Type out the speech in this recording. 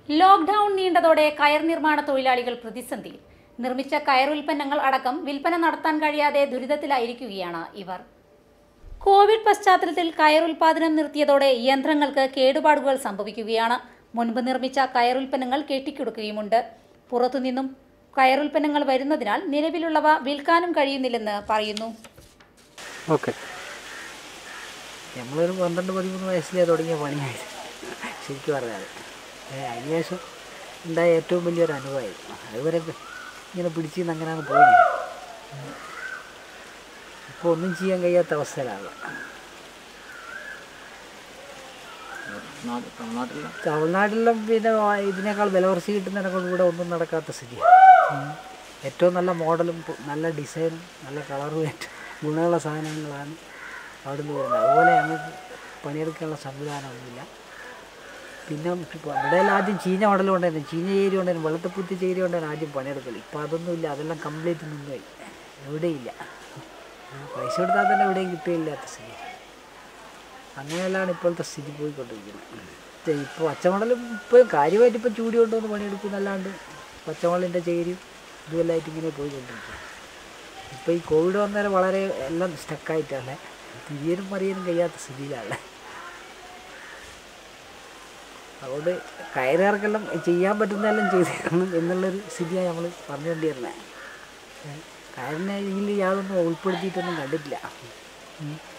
Lockdown നീണ്ടതോടെ കയർ നിർമ്മാണ തൊഴിലാളികൾ പ്രതിസന്ധിയിൽ നിർമ്മിച്ച കയർ ഉൽപ്പന്നങ്ങൾ അടക്കം വിൽപ്പന നടത്താൻ കഴിയാതെ ദുരിതത്തിലായിരിക്കുകയാണ് ഇവർ കോവിഡ് പശ്ചാത്തലത്തിൽ കയർ ഉൽപാദനം നിർത്തിയതോടെ യന്ത്രങ്ങൾക്ക് കേടുപാടുകൾ സംഭവിക്കുകയാണ് മുൻപ് നിർമ്മിച്ച കയർ ഉൽപ്പന്നങ്ങൾ കെട്ടിക്കൊടുക്കുകയുമുണ്ട് പുറത്തുനിന്നും കയർ ഉൽപ്പന്നങ്ങൾ വരുന്നതിനാൽ നിലവിലുള്ളവ വിൽക്കാനും കഴിയുന്നില്ലെന്ന് പറയുന്നു ഓക്കെ നമ്മളൊരു പന്ത്രണ്ട് പതിമൂന്ന് വയസ്സിലേ തുടങ്ങിയ പണിയായത് ശരിക്കും പറഞ്ഞാൽ ഏ, അതിനുശേഷം ഉണ്ടായ ഏറ്റവും വലിയൊരു അനുഭവമായിരുന്നു അതുവരെ ഇപ്പ ഇങ്ങനെ പിടിച്ച് നിന്ന് അങ്ങനെ അങ്ങ് പോയി ഇപ്പോൾ ഒന്നും ചെയ്യാൻ കഴിയാത്ത അവസ്ഥയിലാണ് തമിഴ്നാട്ടിലും പിന്നെ വാ- ഇതിനേക്കാൾ വില കുറച്ച് കിട്ടുന്നതിനെ കൊണ്ട് ഇവിടെ ഒന്നും നടക്കാത്ത സ്ഥിതിയാണ് ഉം. ഏറ്റവും നല്ല മോഡലും പു- നല്ല ഡിസൈനും നല്ല കളറും ഏറ്റവും ഗുണമുള്ള സാധനങ്ങളാണ് അവിടെ നിന്ന് വരുന്നത് അതുപോലെ ഞങ്ങൾക്ക് പണിയെടുക്കാനുള്ള സംവിധാനമൊന്നുമില്ല പിന്നെ ഇപ്പോൾ ഇവിടെയെല്ലാം ആദ്യം ചീഞ്ഞ മോഡലും ഉണ്ടായിരുന്നു ചീഞ്ഞ ചേരി ഉണ്ടായിരുന്നു വെള്ളത്തപ്പുത്തി ചേരി ഉണ്ടായിരുന്നു ആദ്യം പണിയെടുക്കൽ ഇപ്പോൾ അതൊന്നുമില്ല അതെല്ലാം കംപ്ലീറ്റ് നിന്നുപോയി എവിടെയില്ല പൈസ കൊടുത്താൽ തന്നെ എവിടെയും കിട്ടുകയില്ലാത്ത സ്ഥിതി അങ്ങനെയെല്ലാം ഇപ്പോഴത്തെ സ്ഥിതി പോയിക്കൊണ്ടിരിക്കുന്നത് ഇപ്പോൾ പച്ചമണലും ഇപ്പോൾ കാര്യമായിട്ട് ഇപ്പോൾ ചൂടി കൊണ്ടുവന്ന് പണിയെടുക്കുന്നല്ലാണ്ട് പച്ചമണലിൻ്റെ ചേരിയും ഇതുമെല്ലാമായിട്ട് ഇങ്ങനെ പോയിക്കൊണ്ടിരിക്കുക ഇപ്പോൾ ഈ കോവിഡ് വന്നേരം വളരെ എല്ലാം സ്റ്റക്കായിട്ടാണ് തിരിയാനും മറിയാനും കഴിയാത്ത സ്ഥിതിയിലാണ് അതുകൊണ്ട് കയറുകാർക്കെല്ലാം ചെയ്യാൻ പറ്റുന്നതെല്ലാം ചെയ്ത് തരണം എന്നുള്ളൊരു സ്ഥിതിയാണ് നമ്മൾ പറഞ്ഞുകൊണ്ടിരുന്നത് കയറിനെ ഇതിൽ യാതൊന്നും ഉൾപ്പെടുത്തിയിട്ടൊന്നും കണ്ടിട്ടില്ല ഉം.